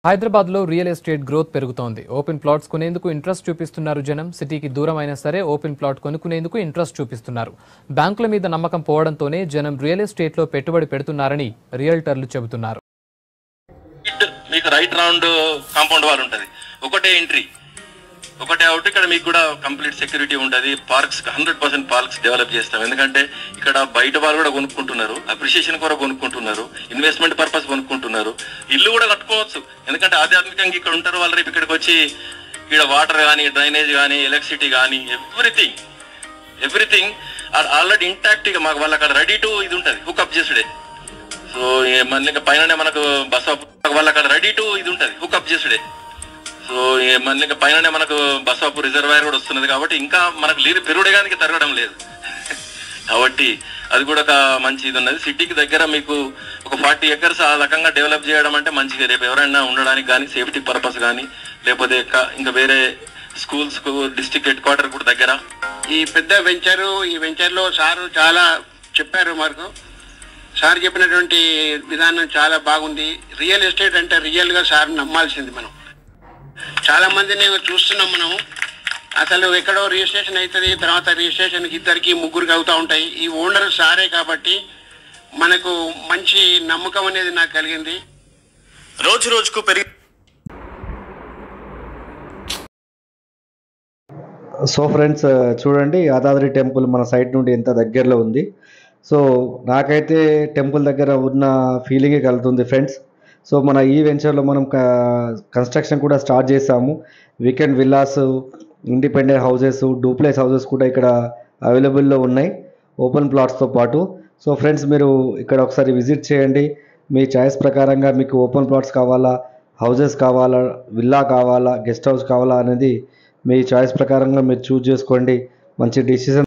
హైదరాబాద్ లో real estate growth పెరుగుతోంది open plots కొనేందుకు ఇంట్రెస్ట్ చూపిస్తున్నారు జనం సిటీకి దూరం అయినా సరే ఓపెన్ ప్లాట్ కొనుక్కునేందుకు ఇంట్రెస్ట్ చూపిస్తున్నారు బ్యాంకుల మీద నమ్మకం పోవడంతోనే జనం రియల్ ఎస్టేట్ లో పెట్టుబడి పెడుతున్నారని రియల్టర్లు చెబుతున్నారు ఇట్ మీకు రైట్ రౌండ్ కాంపౌండ్ వాల్ ఉంటుంది ఒకటే ఎంట్రీ ఒకటే అవుట్ ఇక్కడ మీకు కూడా కంప్లీట్ సెక్యూరిటీ ఉంటుంది parks hundred percent parks develop చేస్తాం ఎందుకంటే ఇక్కడ బయట వాళ్ళు కూడా కొనుక్కుంటున్నారు అప్రిషియేషన్ కొరకు కొనుక్కుంటున్నారు ఇన్వెస్ట్మెంట్ పర్పస్ కొనుక్కుంటున్నారు ఇల్లు కూడా కట్టుకోవచ్చు ఎందుకంటే ఆధ్యాత్మికంగా ఇక్కడ ఉంటారు వాళ్ళు రేపు ఇక్కడికి వచ్చి ఇక్కడ వాటర్ కానీ డ్రైనేజ్ కానీ ఎలక్ట్రిసిటీ కానీ ఎవ్రీథింగ్ ఎవ్రీథింగ్ ఆల్రెడీ ఇంటాక్ట్ ఇక మాకు వాళ్ళు అక్కడ రెడీ టు ఇది ఉంటుంది హుక్అప్ చేసుడే సో ఏ మళ్ళీ ఇంకా పైననే మనకు బస్ వాళ్ళ అక్కడ రెడీ టు ఇది ఉంటుంది హుక్అప్ చేసుడే సో ఏ మళ్ళీ ఇంకా పైననే మనకు బస్ ఆపు రిజర్వాయర్ కూడా వస్తున్నది కాబట్టి ఇంకా మనకు నీరు పెరుగుడేగానికి తరగడం లేదు కాబట్టి అది కూడా ఒక మంచి ఇది ఉన్నది సిటీకి దగ్గర మీకు ఒక ఫార్టీ ఎకర్స్ ఆ రకంగా డెవలప్ చేయడం అంటే మంచిగా రేపు ఎవరైనా ఉండడానికి కానీ సేఫ్టీ పర్పస్ కానీ లేకపోతే క- ఇంకా వేరే స్కూల్స్ డిస్ట్రిక్ట్ హెడ్ క్వార్టర్ కూడా దగ్గర ఈ పెద్ద వెంచరు ఈ వెంచర్లో సారు చాలా చెప్పారు మాకు సార్ చెప్పినటువంటి విధానం చాలా బాగుంది రియల్ ఎస్టేట్ అంటే రియల్గా సార్ నమ్మాల్సింది మనం చాలా మందిని చూస్తున్నాం మనం అసలు ఎక్కడో రిజిస్ట్రేషన్ అవుతుంది తర్వాత రిజిస్ట్రేషన్కి ఇద్దరికి ముగ్గురికి అవుతూ ఉంటాయి ఈ ఓనర్ సారే కాబట్టి మనకు మంచి నమ్మకం అనేది నాకు కలిగింది రోజు రోజుకు పెరిగి సో ఫ్రెండ్స్ చూడండి యాదాద్రి టెంపుల్ మన సైట్ నుండి ఎంత దగ్గరలో ఉంది సో నాకైతే టెంపుల్ దగ్గర ఉన్న ఫీలింగే కలుగుతుంది ఫ్రెండ్స్ సో మన ఈ వెంచర్లో మనం కన్స్ట్రక్షన్ కూడా స్టార్ట్ చేసాము weekend villas independent houses duplex houses కూడా ఇక్కడ అవైలబుల్లో ఉన్నాయి ఓపెన్ ప్లాట్స్తో పాటు సో ఫ్రెండ్స్ మీరు ఇక్కడ ఒకసారి విజిట్ చేయండి మీ చాయిస్ ప్రకారంగా మీకు ఓపెన్ ప్లాట్స్ కావాలా హౌసెస్ కావాలా విల్లా కావాలా గెస్ట్ హౌస్ కావాలా అనేది మీ చాయిస్ ప్రకారంగా మీరు చూస్ చేసుకోండి మంచి డిసిజన్